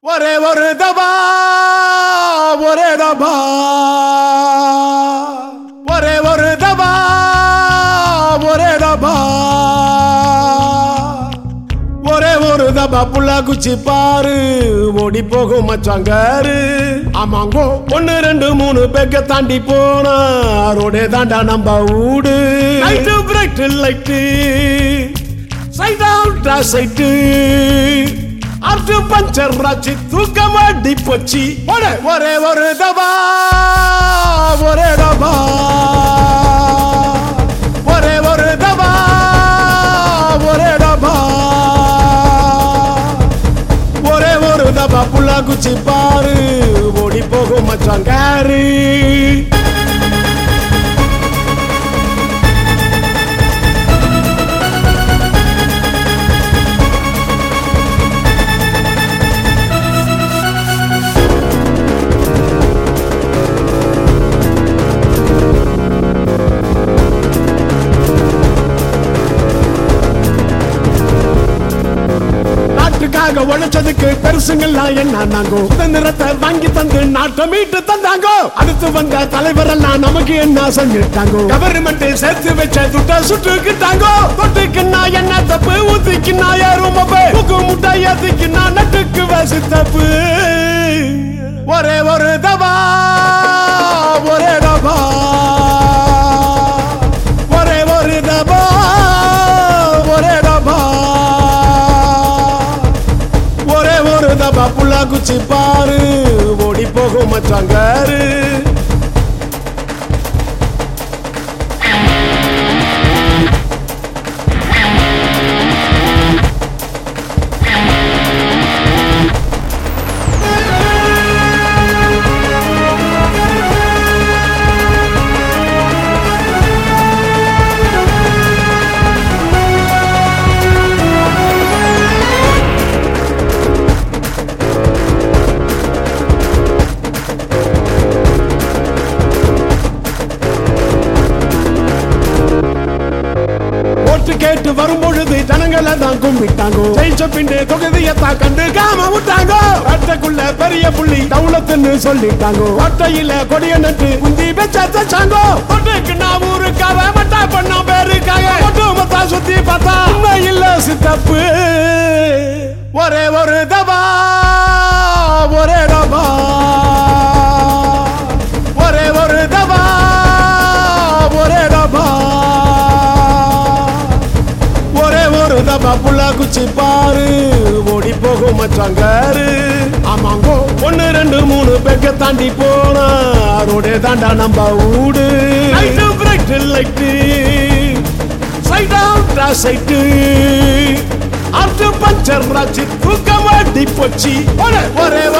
ஒரே ஒரு தபா ஒரே தபா ஒரே ஒரு தபா ஒரே தபா ஒரே ஒரு தபா புள்ள குச்சி பாரு ஓடி போகும் மச்சாங்காரு ஆமாங்கோ ஒன்னு ரெண்டு மூணு பேக்க தாண்டி போனா ரோடே தாண்டா நம்ம ஊடு லைட்டு பிரைட் லைட்டு சைட் அவுட்டா சைட்டு அர்ஜு பஞ்சர் ராச்சி தூக்கம் அடி போச்சு ஒரே ஒரே ஒரு தபா ஒரே தபா ஒரே ஒரு தபா ஒரே தபா ஒரே ஒரு தபா புள்ள குச்சி பாரு ஓடி போகும் மச்சாங்காரு நாட்டுக்காக உழைச்சதுக்கு பெருசுங்கெல்லாம் என்ன நாங்கோ சுதந்திரத்தை வாங்கி தந்து நாட்டை மீட்டு தந்தாங்கோ அடுத்து வந்த தலைவர் எல்லாம் நமக்கு என்ன செஞ்சுட்டாங்கோ கவர்மெண்ட் சேர்த்து வச்ச துட்ட சுட்டுக்கிட்டாங்கோ தொட்டுக்குன்னா என்ன தப்பு ஊத்திக்குன்னா யாரும் முக்கு முட்டை ஏத்திக்குன்னா நட்டுக்கு வசி தப்பு ஒரே ஒரு தபா ஒரே தபா ஒரே ஒரு தபா ஒரே தபா ஒரே ஒரு தபா புள்ள குச்சி பாரு ஓடி போகும் மச்சாங்காரு ஓட்டு கேட்டு வரும் பொழுது ஜனங்களை தான் கும்பிட்டாங்க ஜெயிச்ச பிண்டு தொகுதியத்தான் கண்டு காம விட்டாங்க அட்டைக்குள்ள பெரிய புள்ளி தவுளத்துன்னு சொல்லிட்டாங்க ஒட்டையில கொடிய நட்டு குந்தி பெச்ச தச்சாங்க ஒட்டுக்கு நான் ஊருக்காக மட்டா பண்ண பேருக்காக ஒட்டு மொத்தா சுத்தி பார்த்தா உண்மை இல்ல சித்தப்பு ஒரே ஒரு தபா ஒரே தபா ஒரே ஒரு தபா ஒரே தபா ஒரே ஒரு தபா புள்ள குச்சி பாரு ஓடி போகும் மச்சாங்காரு ஆமாங்கோ ஒன்னு ரெண்டு மூணு பேக்க தாண்டி போனா ரோடே தாண்டா நம்ம ஊடு லைட்டு பிரைட் லைட்டு சைட் அவுட்டா சைட்டு அர்ஜு பஞ்சர் ராச்சி தூக்கம் அடி போச்சு ஒரே ஒரே